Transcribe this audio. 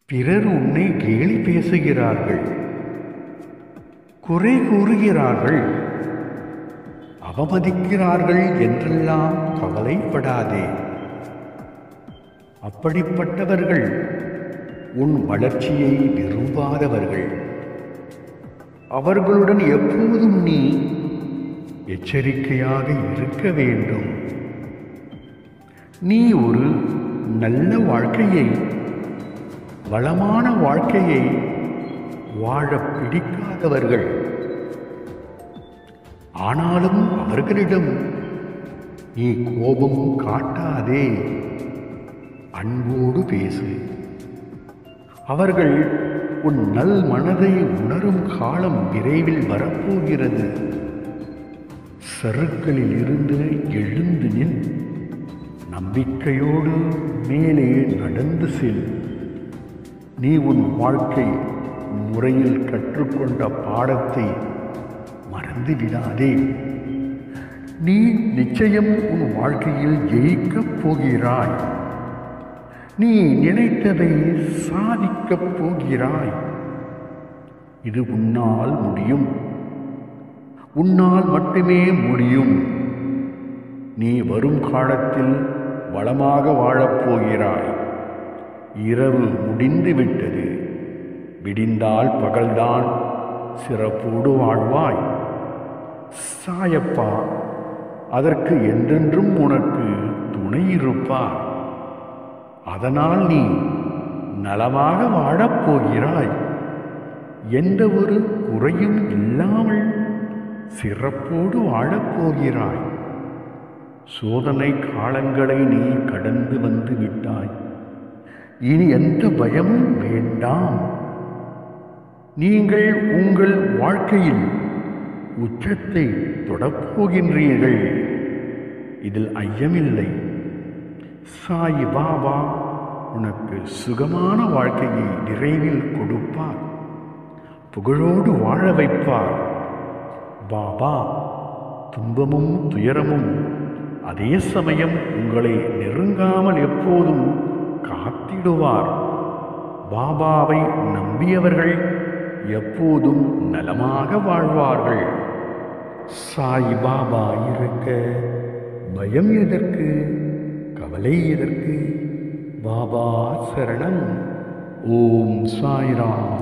பிறர் உன்னை கேலி பேசுகிறார்கள் குறை கூறுகிறார்கள் அவமதிக்கிறார்கள் என்றெல்லாம் கவலைப்படாதே அப்படிப்பட்டவர்கள் உன் வளர்ச்சியை விரும்பாதவர்கள் அவர்களுடன் எப்போதும் நீ எச்சரிக்கையாக இருக்க வேண்டும் நீ ஒரு நல்ல வாழ்க்கையை வளமான வாழ்க்கையை வாழ பிடிக்காதவர்கள் ஆனாலும் அவர்களிடம் நீ கோபம் காட்டாதே அன்போடு பேசு அவர்கள் உன் நல் மனதை உணரும் காலம் விரைவில் வரப்போகிறது சருக்களில் இருந்து எழுந்து நின் நம்பிக்கையோடு மேலே நடந்து செல் நீ உன் வாழ்க்கை முறையில் கற்றுக்கொண்ட பாடத்தை மறந்து விடாதே நீ நிச்சயம் உன் வாழ்க்கையில் ஜெயிக்கப் போகிறாய் நீ நினைத்ததை சாதிக்கப் போகிறாய் இது உன்னால் முடியும் உன்னால் மட்டுமே முடியும் நீ வரும் காலத்தில் வளமாக வாழப்போகிறாய் இரவு முடிந்து விட்டது விடிந்தால் பகல்தான் சிறப்போடு வாழ்வாய் சாயப்பா அதற்கு என்றென்றும் உனக்கு துணை இருப்பார் அதனால் நீ நலமாக வாழப்போகிறாய் எந்த ஒரு குறையும் இல்லாமல் சிறப்போடு வாழப்போகிறாய் சோதனை காலங்களை நீ கடந்து வந்து விட்டாய் இனி எந்த பயமும் வேண்டாம் நீங்கள் உங்கள் வாழ்க்கையில் உச்சத்தை தொடப்போகின்றீர்கள் இதில் ஐயமில்லை சாய் பாபா உனக்கு சுகமான வாழ்க்கையை நிறைவில் கொடுப்பார் புகழோடு வாழ வைப்பார் பாபா துன்பமும் துயரமும் அதே சமயம் உங்களை நெருங்காமல் எப்போதும் காத்திடுவார் பாபாவை நம்பியவர்கள் எப்போதும் நலமாக வாழ்வார்கள் சாய் பாபா இருக்க பயம் எதற்கு கவலை எதற்கு பாபா சரணம் ஓம் சாய்ராம்